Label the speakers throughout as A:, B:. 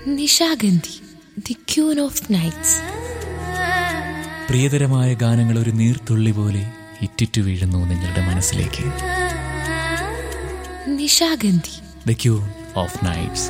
A: Nishagandhi the queen of nights
B: പ്രിയതരമായ ഗാനങ്ങൾ ഒരു നീർത്തുള്ളി പോലെ ഇറ്റിറ്റു വീഴുന്നു നിങ്ങളുടെ മനസ്സിലേക്ക്
A: Nishagandhi
B: the queen of nights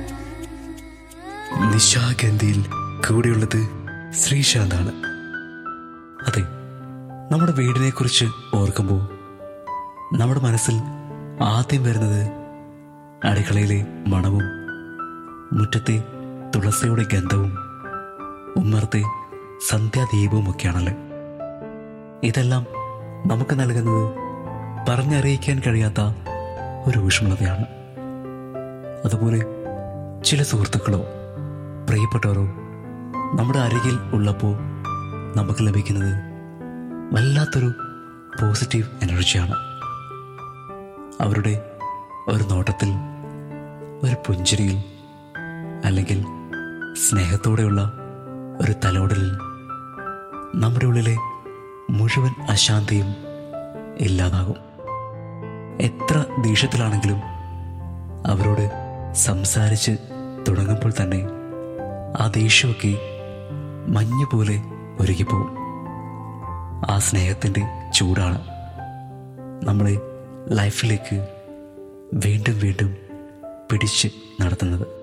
C: നിശാഗന്ധിയിൽ കൂടെയുള്ളത് ശ്രീശാന്താണ് അതെ നമ്മുടെ വീടിനെ കുറിച്ച് ഓർക്കുമ്പോൾ നമ്മുടെ മനസ്സിൽ ആദ്യം വരുന്നത് അടുക്കളയിലെ മണവും മുറ്റത്തെ തുളസിയുടെ ഗന്ധവും ഉമ്മറത്തെ സന്ധ്യാദീപവും ഒക്കെയാണല്ലേ ഇതെല്ലാം നമുക്ക് നൽകുന്നത് പറഞ്ഞറിയിക്കാൻ കഴിയാത്ത ഒരു ഊഷ്മളതയാണ് അതുപോലെ ചില സുഹൃത്തുക്കളോ പ്രിയപ്പെട്ടവരോ നമ്മുടെ അരികിൽ ഉള്ളപ്പോൾ നമുക്ക് ലഭിക്കുന്നത് വല്ലാത്തൊരു പോസിറ്റീവ് എനർജിയാണ് അവരുടെ ഒരു നോട്ടത്തിൽ ഒരു പുഞ്ചിരിയിൽ അല്ലെങ്കിൽ സ്നേഹത്തോടെയുള്ള ഒരു തലോടലിൽ നമ്മുടെ ഉള്ളിലെ മുഴുവൻ അശാന്തിയും ഇല്ലാതാകും എത്ര ദേഷ്യത്തിലാണെങ്കിലും അവരോട് സംസാരിച്ച് തുടങ്ങുമ്പോൾ തന്നെ ആ ദേഷ്യമൊക്കെ മഞ്ഞ് പോലെ ഒരുകിപ്പോവും ആ സ്നേഹത്തിൻ്റെ ചൂടാണ് നമ്മളെ ലൈഫിലേക്ക് വീണ്ടും വീണ്ടും പിടിച്ച് നടത്തുന്നത്